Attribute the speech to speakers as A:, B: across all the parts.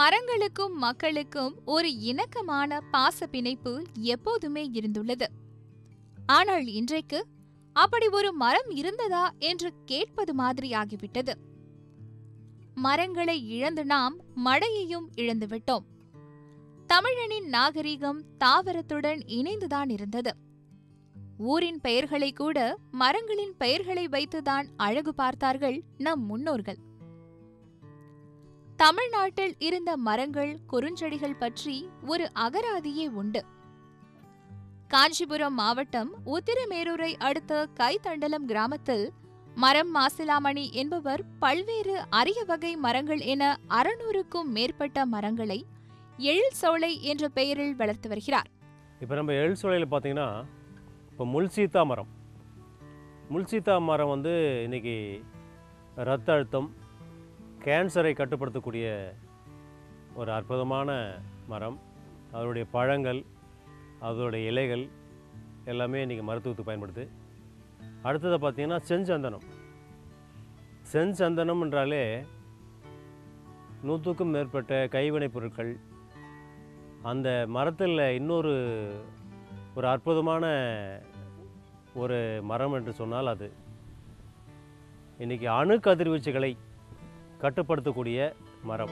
A: மரங்களுக்கும் மக்களுக்கும் ஒரு இணக்கமான பாச பிணைப்பு எப்போதுமே இருந்துள்ளது ஆனால் இன்றைக்கு அப்படி ஒரு மரம் இருந்ததா என்று கேட்பது மாதிரி ஆகிவிட்டது மரங்களை இழந்து நாம் மழையையும் இழந்துவிட்டோம் தமிழனின் நாகரிகம் தாவரத்துடன் இணைந்துதான் இருந்தது ஊரின் பெயர்களை கூட மரங்களின் பெயர்களை வைத்துதான் அழகு பார்த்தார்கள் நம் முன்னோர்கள் தமிழ்நாட்டில் இருந்த மரங்கள் குறுஞ்செடிகள் பற்றி ஒரு அகராதியே உண்டு காஞ்சிபுரம் மாவட்டம் உத்திரமேரூரை அடுத்த கைத்தண்டலம் கிராமத்தில் மரம் மாசிலாமணி என்பவர் பல்வேறு அரிய வகை மரங்கள் என அறுநூறுக்கும் மேற்பட்ட மரங்களை எழில் சோலை என்ற பெயரில் வளர்த்து வருகிறார்
B: இப்போ நம்ம எழில் சோலையில் பார்த்தீங்கன்னா இப்போ முல்சீத்தா மரம் முல்சீத்தா மரம் வந்து இன்றைக்கி ரத்த அழுத்தம் கேன்சரை கட்டுப்படுத்தக்கூடிய ஒரு அற்புதமான மரம் அதனுடைய பழங்கள் அதோடைய இலைகள் எல்லாமே இன்றைக்கி மருத்துவத்துக்கு பயன்படுது அடுத்ததை பார்த்தீங்கன்னா செஞ்சந்தனம் செஞ்சந்தனம் என்றாலே நூற்றுக்கும் மேற்பட்ட கைவினைப் பொருட்கள் அந்த மரத்தில் இன்னொரு ஒரு அற்புதமான ஒரு மரம் என்று சொன்னால் அது இன்றைக்கி அணு கதிர்வீச்சுகளை கட்டுப்படுத்தக்கூடிய மரம்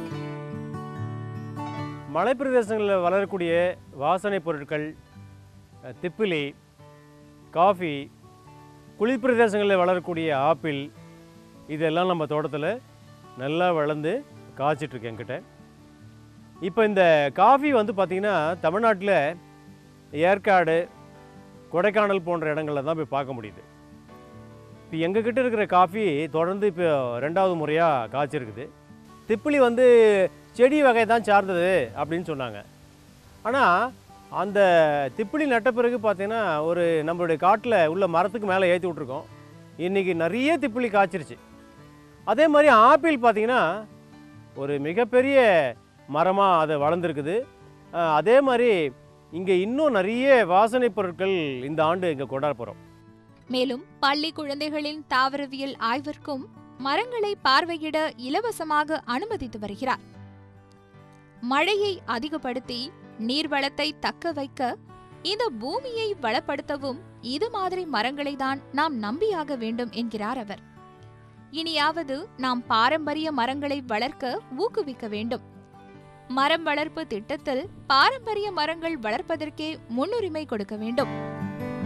B: மலைப்பிரதேசங்களில் வளரக்கூடிய வாசனைப் பொருட்கள் அஹ், திப்பிலி காஃபி குளிர் பிரதேசங்களில் வளரக்கூடிய ஆப்பிள் இதெல்லாம் நம்ம தோட்டத்தில் நல்லா வளர்ந்து காய்ச்சிட்ருக்கு என்கிட்ட இப்போ இந்த காஃபி வந்து பார்த்திங்கன்னா தமிழ்நாட்டில் ஏற்காடு கொடைக்கானல் போன்ற இடங்களில் தான் போய் பார்க்க முடியுது இப்போ எங்ககிட்ட இருக்கிற காஃபி தொடர்ந்து இப்போ ரெண்டாவது முறையாக காய்ச்சிருக்குது திப்பிலி வந்து செடி வகை தான் சார்ந்தது அப்படின்னு சொன்னாங்க ஆனால் அந்த திப்பிலி நட்ட பிறகு பார்த்தீங்கன்னா ஒரு நம்மளுடைய காட்டில் உள்ள மரத்துக்கு மேலே ஏற்றி விட்ருக்கோம் இன்றைக்கி நிறைய திப்பிலி காய்ச்சிருச்சு அதே மாதிரி ஆப்பிள் பார்த்தீங்கன்னா ஒரு மிகப்பெரிய மரமாக அது வளர்ந்துருக்குது அஹ் அதே மாதிரி இங்கே இன்னும் நிறைய வாசனைப் பொருட்கள் இந்த ஆண்டு இங்கே கொண்டாட போகிறோம்
A: மேலும் பள்ளி குழந்தைகளின் தாவரவியல் ஆய்விற்கும் மரங்களை பார்வையிட இலவசமாக அனுமதித்து வருகிறார் மழையை அதிகப்படுத்தி நீர்வளத்தை தக்க வைக்க இந்த பூமியை வளப்படுத்தவும் இது மாதிரி மரங்களை தான் நாம் நம்பியாக வேண்டும் என்கிறார் அவர் இனியாவது நாம் பாரம்பரிய மரங்களை வளர்க்க ஊக்குவிக்க வேண்டும் மரம் வளர்ப்பு திட்டத்தில் பாரம்பரிய மரங்கள் வளர்ப்பதற்கே முன்னுரிமை கொடுக்க வேண்டும்